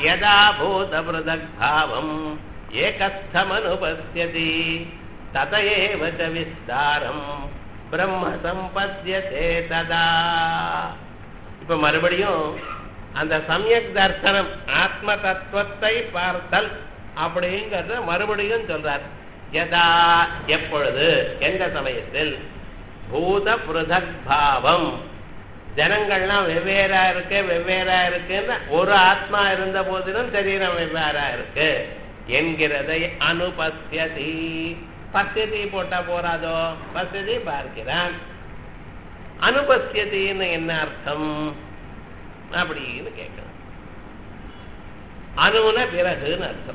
यदा भूतपृथग्भावम् एकस्थमनुपश्यति तत एव च विस्तारम् பிரம்ம சம்பத்தியதே ததா இப்ப மறுபடியும் அந்த சமயக் தர்சனம் ஆத்ம தத்துவத்தை பார்த்தல் அப்படிங்கறத மறுபடியும் சொல்றார் யதா எப்பொழுது எந்த சமயத்தில் பூத பிருதக் பாவம் ஜனங்கள்லாம் வெவ்வேறா இருக்கு வெவ்வேறா இருக்குன்னு ஒரு ஆத்மா இருந்த போதிலும் சரீரம் வெவ்வேறா இருக்கு என்கிறதை அனுபத்தியதி பசியதி போட்டா போறாதோ பசியதி பார்க்கிறான் அனுபத்தியதின்னு என்ன அர்த்தம் அப்படின்னு கேட்கணும் அணுன பிறகுன்னு அர்த்தம்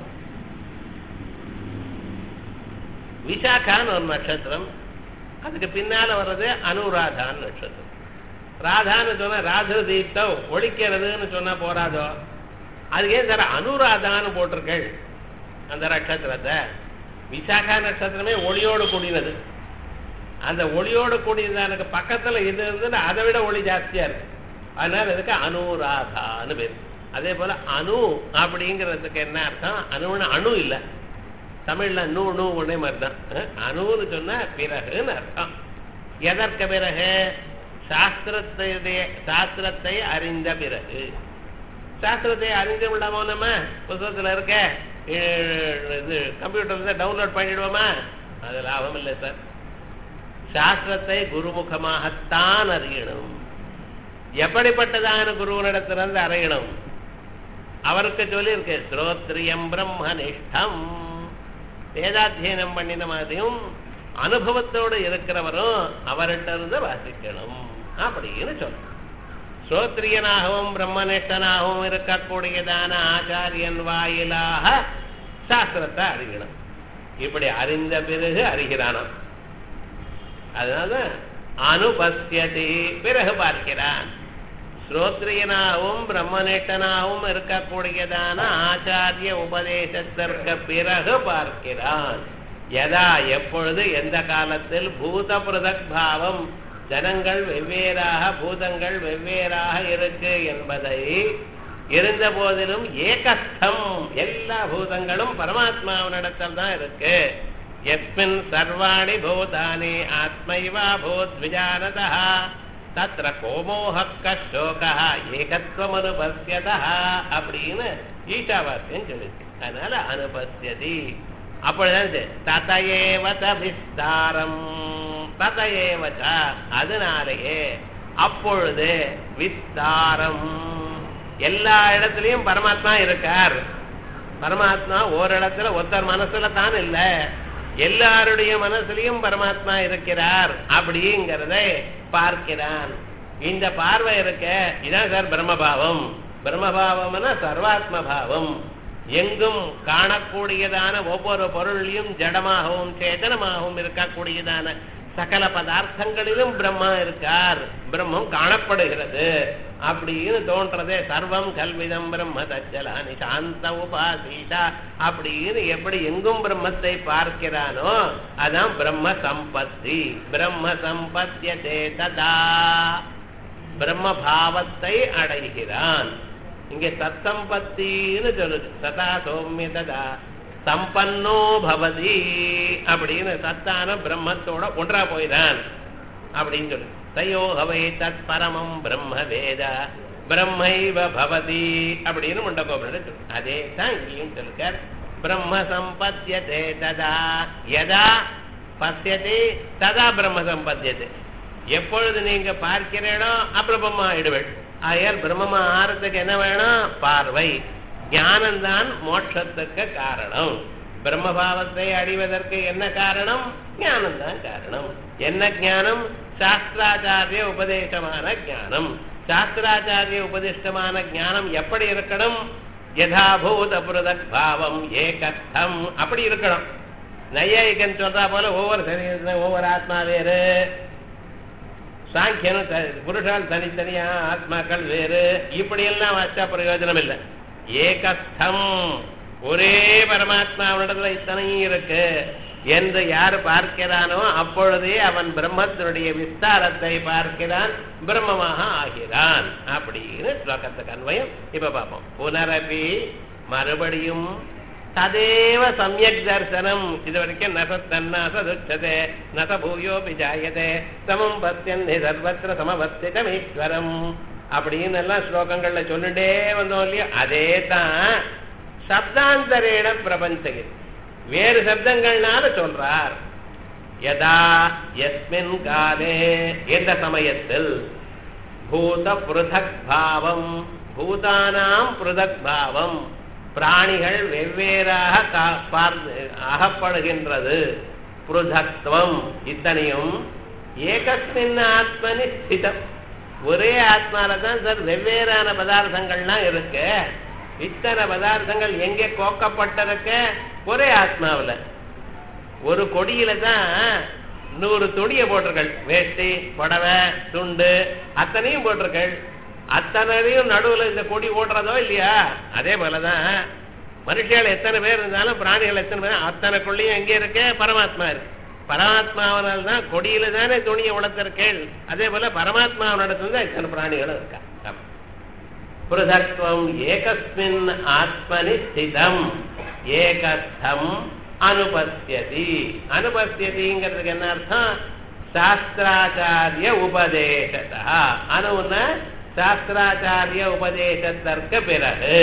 விசாகான்னு ஒரு நட்சத்திரம் அதுக்கு பின்னால வர்றது அனுராதான்னு நட்சத்திரம் ராதான்னு சொன்னா ராது தீப்தம் ஒழிக்கிறதுன்னு சொன்னா போறாதோ அது ஏன் சார் அனுராதான்னு போட்டிருக்கள் அந்த நட்சத்திரத்தை விசாகா நட்சத்திரமே ஒளியோடு கூடினது அந்த ஒளியோடு கூடியதானுக்கு பக்கத்துல இது இருந்தது அதை விட ஒளி ஜாஸ்தியா இருக்கு அதனால இதுக்கு அனுராதான்னு பேர் அதே போல அணு அப்படிங்கிறதுக்கு என்ன அர்த்தம் அணுன்னு அணு இல்லை தமிழ்ல நூ நூ ஒன்னே மாதிரி தான் அணுன்னு சொன்னா பிறகுன்னு அர்த்தம் எதற்கு பிறகு சாஸ்திரத்தை சாஸ்திரத்தை அறிந்த பிறகு சாஸ்திரத்தை அறிந்து விடாமோ நம்ம புத்தகத்துல இருக்க இது கம்ப்யூட்டர்ல டவுன்லோட் பண்ணிடுவோமா அது லாபம் இல்லை சார் சாஸ்திரத்தை குருமுகமாகத்தான் அறியணும் எப்படிப்பட்டதான குருவனிடத்திலிருந்து அறியணும் அவருக்கு சொல்லியிருக்கு ஸ்ரோத்ரியம் பிரம்மனிஷ்டம் வேதாத்தியனம் பண்ணின மாதிரியும் அனுபவத்தோடு இருக்கிறவரும் அவர்கிட்ட இருந்து வாசிக்கணும் அப்படின்னு சொல்ற ஸ்ரோத்ரியனாகவும் பிரம்மனிஷ்டனாகவும் இருக்கக்கூடியதான ஆச்சாரியன் வாயிலாக சாஸ்திரத்தை அறியணும் இப்படி அறிந்த பிறகு அறிகிறானாம் அதனால அனுபஸ்யதி பிறகு பார்க்கிறான் ஸ்ரோத்ரியனாகவும் பிரம்மனிஷ்டனாகவும் இருக்கக்கூடியதான ஆச்சாரிய உபதேசத்திற்கு பிறகு பார்க்கிறான் எதா எப்பொழுது எந்த காலத்தில் பூத பிரதக் பாவம் ஜனங்கள் வெவ்வேறாக பூதங்கள் வெவ்வேறாக இருக்கு என்பதை இருந்த போதிலும் ஏகஸ்தம் எல்லா பூதங்களும் பரமாத்மாவினிடத்தில் தான் இருக்கு எஸ்மின் சர்வாணி பூதானி ஆத்மைவா பூத் விஜானதா தத்திர கோமோஹக்க சோகா ஏகத்துவம் அனுபத்தியதா அப்படின்னு ஈஷாவாசியம் சொல்லிச்சு அதனால அனுபத்தியதி அப்பொழுது ததையேவத விஸ்தாரம் ததையேவத அதனாலேயே அப்பொழுது விஸ்தாரம் எல்லா இடத்துலயும் பரமாத்மா இருக்கார் பரமாத்மா ஓரிடத்துல ஒருத்தர் மனசுல தான் இல்ல எல்லாருடைய மனசுலயும் பரமாத்மா இருக்கிறார் அப்படிங்கிறதை பார்க்கிறான் இந்த பார்வை இருக்க இதான் சார் பிரம்மபாவம் பிரம்மபாவம்னா சர்வாத்ம பாவம் எங்கும் காணக்கூடியதான ஒவ்வொரு பொருளையும் ஜடமாகவும் சேதனமாகவும் இருக்கக்கூடியதான சகல பதார்த்தங்களிலும் பிரம்மா இருக்கார் பிரம்மம் காணப்படுகிறது அப்படின்னு தோன்றதே சர்வம் கல்விதம் பிரம்ம தச்சலானி சாந்த உபாசீதா அப்படின்னு எப்படி எங்கும் பிரம்மத்தை பார்க்கிறானோ அதான் பிரம்ம சம்பத்தி பிரம்ம சம்பத்தியதே ததா பிரம்ம பாவத்தை அடைகிறான் இங்க சத்தம்பத்தின்னு சொல்லுது சதா சௌமிய ததா சம்பன்னோ பவதி அப்படின்னு சத்தான பிரம்மத்தோட ஒன்றா போயிடான் அப்படின்னு சொல்லு தயோகவை தத் பரமம் பிரம்ம வேத பிரம்மைவ பவதி அப்படின்னு முண்டகோபுரம் சொல்லு அதே தான் இங்கேயும் சொல்லுக்கார் பிரம்ம சம்பத்தியதே ததா யதா பசியதே ததா பிரம்ம சம்பத்தியதே எப்பொழுது நீங்க பார்க்கிறீடோ அப்பிரபமா ஆயிடுவேள் ஆயால் பிரம்மமா ஆறதுக்கு என்ன வேணும் பார்வை ஞானம்தான் மோட்சத்துக்கு காரணம் பிரம்மபாவத்தை அடைவதற்கு என்ன காரணம் ஞானம் தான் காரணம் என்ன ஞானம் சாஸ்திராச்சாரிய உபதேசமான ஞானம் சாஸ்திராச்சாரிய உபதிஷ்டமான ஞானம் எப்படி இருக்கணும் யதாபூத புரதக் பாவம் ஏகத்தம் அப்படி இருக்கணும் நையாயிகன் சொல்றா போல ஒவ்வொரு சரீரத்திலும் ஒவ்வொரு ஆத்மா வேறு சாங்கியனும் புருஷால் தனித்தனியா ஆத்மாக்கள் வேறு இப்படி எல்லாம் வச்சா பிரயோஜனம் இல்லை ஏகஸ்தம் ஒரே பரமாத்மாவிடத்துல இத்தனையும் இருக்கு என்று யார் பார்க்கிறானோ அப்பொழுதே அவன் பிரம்மத்தினுடைய விஸ்தாரத்தை பார்க்கிறான் பிரம்மமாக ஆகிறான் அப்படின்னு ஸ்லோகத்துக்கு அன்வயம் இப்ப பார்ப்போம் புனரபி மறுபடியும் ததேவ சமயக் தர்சனம் இது வரைக்கும் நசத்தன்னா சதுச்சதே நச பூயோபி ஜாயதே சமம் பத்தியன் சர்வத்திர சமவர்த்திதமீஸ்வரம் அப்படின்னு எல்லாம் ஸ்லோகங்கள்ல சொல்லிட்டே வந்தோம் இல்லையா அதே தான் சப்தாந்தரேன பிரபஞ்சகில் வேறு சப்தங்கள்னால சொல்றார் யதா எஸ்மின் காலே எந்த சமயத்தில் பூத பிருதக் பாவம் பூதானாம் பிருதக் பாவம் பிராணிகள் வெவ்வேறாக கா- பார்த்து- அகப்படுகின்றது பிருதக்துவம் இத்தனையும் ஏகஸ்மின் ஆத்மனி ஸ்திதம் ஒரே ஆத்மால தான் சார் வெவ்வேறான பதார்த்தங்கள்லாம் இருக்கு இத்தனை பதார்த்தங்கள் எங்கே கோக்கப்பட்டிருக்கு ஒரே ஆத்மாவுல ஒரு கொடியில தான் நூறு துணியை போட்டிருக்கள் வேஷ்டி புடவை துண்டு அத்தனையும் போட்டிருக்கள் அத்தனையும் நடுவுல இந்த கொடி ஓடுறதோ இல்லையா அதே போலதான் மனுஷியால் எத்தனை பேர் இருந்தாலும் பிராணிகள் எத்தனை பேர் அத்தனை கொள்ளையும் எங்கே இருக்கு பரமாத்மா இருக்கு பரமாத்மாவனால் தான் கொடியில தானே துணியை உளத்திருக்கேள் அதே போல பரமாத்மாவனிடத்துல தான் இத்தனை பிராணிகளும் இருக்கா ஆமா. பிருதத்வம் ஏகஸ்மின் ஆத்மனி ஸ்திதம் ஏகஸ்தம் அனுபஸ்யதி அனுபஸ்யதிங்கிறதுக்கு என்ன அர்த்தம் சாஸ்திராச்சாரிய உபதேசத்தா அணுன்னா சாஸ்திராச்சாரிய உபதேசத்திற்கு பிறகு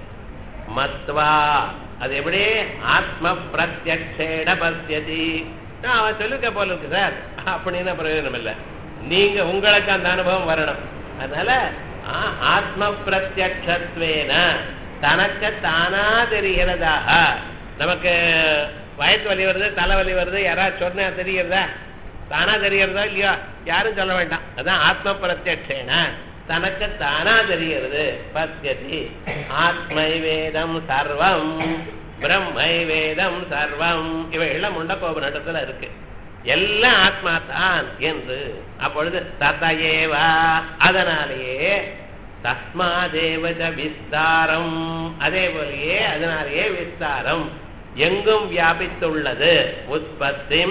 மத்வா அது எப்படி ஆத்ம பிரத்யக்ஷேட பசியதி அவன் சொல்லிருக்க போல இருக்கு சார் அப்படின்னு பிரயோஜனம் இல்லை நீங்க உங்களுக்கு அந்த அனுபவம் வரணும் அதனால ஆ, ஆத்ம பிரத்யக்ஷத்வேன தனக்கு தானா தெரிகிறதாக நமக்கு வயத்து வலி வருது தலைவலி வருது யாராவது சொன்னா தெரிகிறதா தானா தெரிகிறதா இல்லையா யாரும் சொல்ல வேண்டாம் அதான் ஆத்ம பிரத்யக்ஷேன தனக்கு தானா தெரிகிறது பத்தியதி ஆத்மை வேதம் சர்வம் பிரம்மை வேதம் சர்வம் இவைகள்லாம் முண்டக்கோபு நடத்துல இருக்கு எல்லாம் ஆத்மா தான் என்று அப்பொழுது ததையேவா அதனாலேயே தஸ்மாதேவஜ விஸ்தாரம் அதே போலயே அதனாலேயே விஸ்தாரம் எங்கும் வியாபித்துள்ளது உற்பத்திம்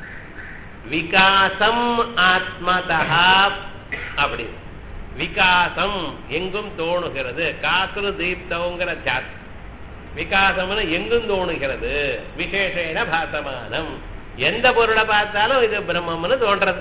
விகாசம் ஆத்மதா அப்படி விகாசம் எங்கும் தோணுகிறது காசுரு தீப்தங்கிற சாத் விகாசம்னு எங்கும் தோணுகிறது விசேஷேன பாசமானம் எந்த பொருளை பார்த்தாலும் இது பிரம்மம்னு தோன்றது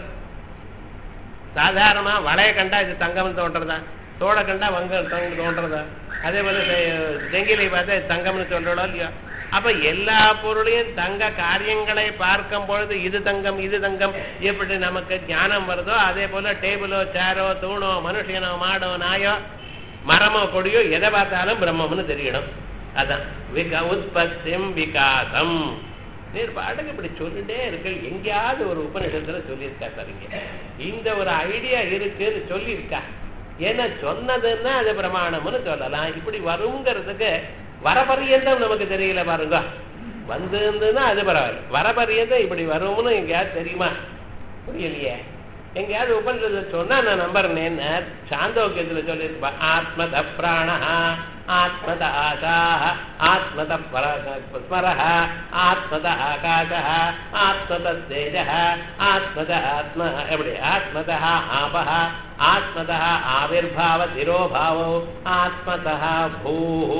சாதாரணமா வளைய கண்டா இது தங்கம்னு தோன்றதா தோடை கண்டா வங்க தங்கம் தோன்றதா அதே போல செ- செங்கிலை பார்த்தா இது தங்கம்னு சொல்றோம் இல்லையா அப்ப எல்லா பொருளையும் தங்க காரியங்களை பார்க்கும் பொழுது இது தங்கம் இது தங்கம் எப்படி நமக்கு ஞானம் வருதோ அதே போல டேபிளோ சேரோ தூணோ மனுஷனோ மாடோ நாயோ மரமோ கொடியோ எதை பார்த்தாலும் பிரம்மம்னு தெரியணும் அதான் விக உற்பத்திம் விகாசம் நீர் பாட்டுக்கு இப்படி சொல்லிட்டே இருக்கு எங்கேயாவது ஒரு உபநிஷத்துல சொல்லியிருக்கா சரிங்க இந்த ஒரு ஐடியா இருக்குன்னு சொல்லியிருக்கா ஏன்னா சொன்னதுன்னா அது பிரமாணம்னு சொல்லலாம் இப்படி வருங்கிறதுக்கு வரபரியந்தம் நமக்கு தெரியல பாருங்க வந்துன்னா அது பரவாயில்ல வரபரியந்தம் இப்படி வரும்னு எங்கேயாவது தெரியுமா புரியலையே எங்கேயாவது உபநிஷத்துல சொன்னா நான் நம்புறேன்னு சாந்தோக்கியத்துல சொல்லியிருப்பா ஆத்மத பிராண ஆத்மத ஆசா ஆத்மத ஸ்மர ஆத்மத ஆகாச ஆத்மத தேஜ ஆத்மத ஆத்ம எப்படி ஆத்மத ஆப ஆத்மத ஆவிர்பாவ திரோபாவோ ஆத்மத பூ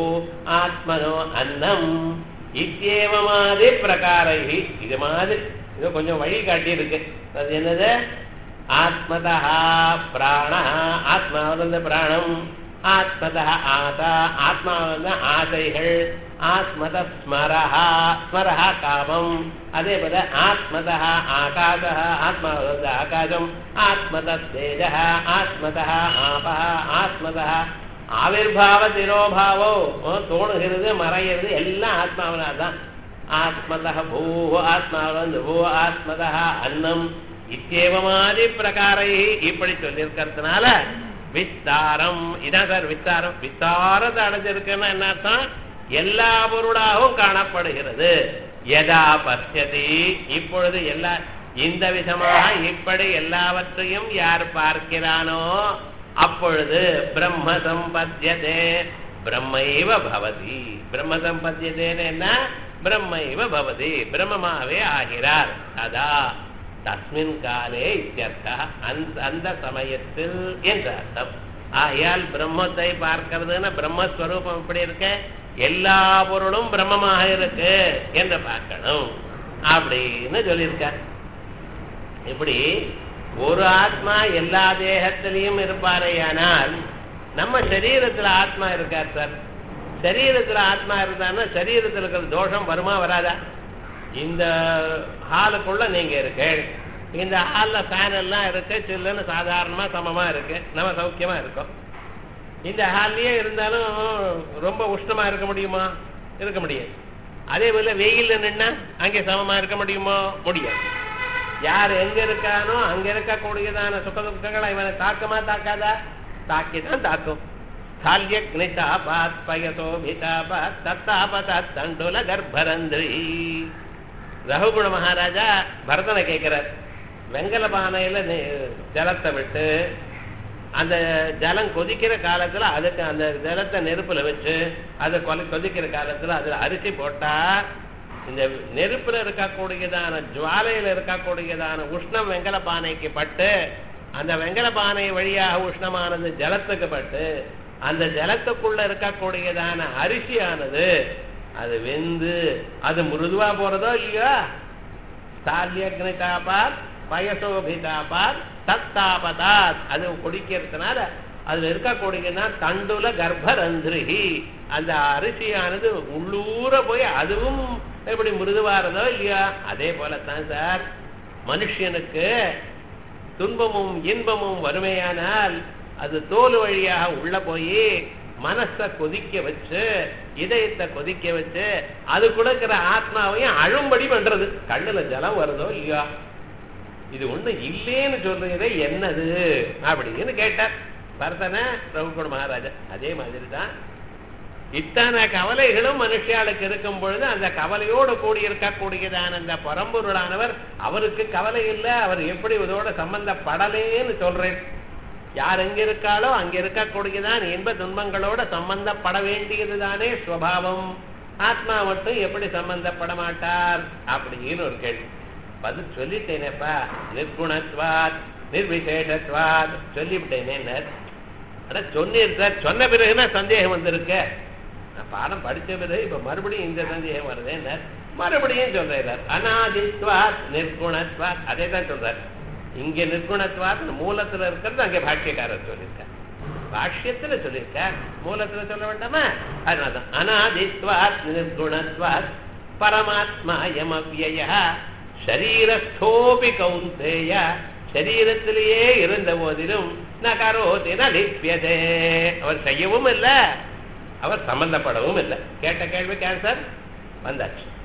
ஆத்மனோ அன்னம் இத்தியேவமாதி பிரகாரை இது மாதிரி இது கொஞ்சம் வழி காட்டியிருக்கு அது என்னது ஆத்மதா பிராண ஆத்மா வந்து பிராணம் ஆத்மதா ஆசா ஆத்மா வந்து ஆசைகள் ஆத்மத ஸ்மரஹா ஸ்மரஹா காமம் அதே போல ஆத்மதா ஆகாச ஆத்மா வந்து ஆகாசம் ஆத்மத தேஜ ஆத்மத ஆபா ஆத்மதா ஆவிர்பாவ திரோபாவோ தோணுகிறது மறைகிறது எல்லாம் ஆத்மாவினால் தான் ஆத்மத பூ ஆத்மாவிலிருந்து பூ ஆத்மத அன்னம் இத்தேவமாதி பிரகாரை இப்படி சொல்லியிருக்கிறதுனால விஸ்தாரம் இதான் சார் விஸ்தாரம் விஸ்தாரத்தை அடைஞ்சிருக்குன்னா என்ன அர்த்தம் எல்லா பொருளாகவும் காணப்படுகிறது எதா பசியதி இப்பொழுது எல்லா இந்த விதமாக இப்படி எல்லாவற்றையும் யார் பார்க்கிறானோ அப்பொழுது பிரம்ம சம்பத்தியதே பிரம்மைவ பவதி பிரம்ம சம்பத்தியதேன்னு என்ன பிரம்மைவ பவதி பிரம்மமாவே ஆகிறார் அதா தஸ்மின் காலே இத்தியர்த்தா அந்த அந்த சமயத்தில் என்ற அர்த்தம் ஆகையால் பிரம்மத்தை பார்க்கிறதுன்னா பிரம்மஸ்வரூபம் எப்படி இருக்க எல்லா பொருளும் பிரம்மமாக இருக்கு என்று பார்க்கணும் அப்படின்னு சொல்லியிருக்கார் இப்படி ஒரு ஆத்மா எல்லா தேகத்திலையும் இருப்பாரையானால் நம்ம சரீரத்துல ஆத்மா இருக்கார் சார் சரீரத்துல ஆத்மா இருந்தான்னா சரீரத்துல இருக்கிற தோஷம் வருமா வராதா இந்த ஹாலுக்குள்ள நீங்க இருக்கு இந்த ஹால்ல ஃபேன் எல்லாம் இருக்கு சில்லுன்னு சாதாரணமா சமமா இருக்கு நம்ம சௌக்கியமா இருக்கோம் இந்த ஹால்லயே இருந்தாலும் ரொம்ப உஷ்ணமா இருக்க முடியுமா இருக்க முடியாது அதே போல வெயில்ல நின்னா அங்கே சமமா இருக்க முடியுமோ முடியாது யார் எங்க இருக்கானோ அங்க இருக்கக்கூடியதான சுக துக்கங்களை இவனை தாக்குமா தாக்காதா தாக்கிதான் தாக்கும் ஸ்தால்யக்னிதாபாத் பயசோபிதாபாத் தத்தாபதாத் தண்டுல கர்ப்பரந்திரி ரகுகுண மகாராஜா பரதனை கேட்கிறார் வெங்கல பானையில நெ- ஜலத்தை விட்டு அந்த ஜலம் கொதிக்கிற காலத்துல அதுக்கு அந்த ஜலத்தை நெருப்புல வச்சு அதை கொலை கொதிக்கிற காலத்துல அதுல அரிசி போட்டா இந்த நெருப்புல இருக்கக்கூடியதான ஜுவாலையில இருக்கக்கூடியதான உஷ்ணம் வெங்கல பானைக்கு பட்டு அந்த வெங்கல பானை வழியாக உஷ்ணமானது ஜலத்துக்கு பட்டு அந்த ஜலத்துக்குள்ள இருக்கக்கூடியதான அரிசியானது அது வெந்து அது மிருதுவா போறதோ இல்லையா ஸ்தால்யக்னிதாபாத் பயசோபிதாபாத் தத்தாபதாத் அது குடிக்கிறதுனால அதுல இருக்கக்கூடியதுனா தண்டுல கர்ப்பரந்திரிகி அந்த அரிசியானது உள்ளூர போய் அதுவும் எப்படி மிருதுவாரதோ இல்லையா அதே போலத்தான் சார் மனுஷனுக்கு துன்பமும் இன்பமும் வறுமையானால் அது தோல் வழியாக உள்ள போய் மனச கொதிக்க வச்சு இதயத்தை கொதிக்க வச்சு அது கொடுக்கிற ஆத்மாவையும் அழும்படி பண்றது கண்ணுல ஜலம் வருதோ இல்லையா இது ஒண்ணு இல்லேன்னு சொல்றதே என்னது அப்படின்னு கேட்டார் பரதன ரகுகுண மகாராஜா அதே மாதிரி தான் இத்தனை கவலைகளும் மனுஷியாளுக்கு இருக்கும் பொழுது அந்த கவலையோடு கூடி இருக்கக்கூடியதான அந்த பரம்பொருளானவர் அவருக்கு கவலை இல்லை அவர் எப்படி இதோட சம்பந்தப்படலேன்னு சொல்றேன் யார் எங்க இருக்காளோ அங்க இருக்கக்கூடியதான் இன்ப துன்பங்களோட சம்பந்தப்பட வேண்டியது தானே ஸ்வபாவம் ஆத்மா மட்டும் எப்படி சம்பந்தப்பட மாட்டார் அப்படின்னு ஒரு கேள்வி பதில் சொல்லிட்டேனேப்பா நிர்குணத்வாத் நிர்விசேஷத்வாத் சொல்லிவிட்டேனே அட சொன்னீர் சார் சொன்ன பிறகுனா சந்தேகம் வந்திருக்க நான் பாடம் படிச்ச பிறகு இப்ப மறுபடியும் இந்த சந்தேகம் வருதேன்னு மறுபடியும் சொல்றார் அனாதித்வாத் நிர்குணத்வாத் அதே தான் சொல்றார் இங்க நிர்குணத்வாத் மூலத்துல இருக்கிறது அங்க பாஷ்யக்காரர் சொல்லியிருக்கார் பாஷ்யத்துல சொல்லியிருக்கார் மூலத்துல சொல்ல வேண்டாமா அதனாலதான் அனாதித்வாத் நிர்குணத்வாத் பரமாத்மாயம் அவ்யய ஷரீரஸ்தோபி கௌந்தேய சரீரத்திலேயே இருந்த போதிலும் நகரோதி நலிப்பியதே அவர் செய்யவும் இல்லை அவர் சம்பந்தப்படவும் இல்லை கேட்ட கேள்வி கேன்சர் வந்தாச்சு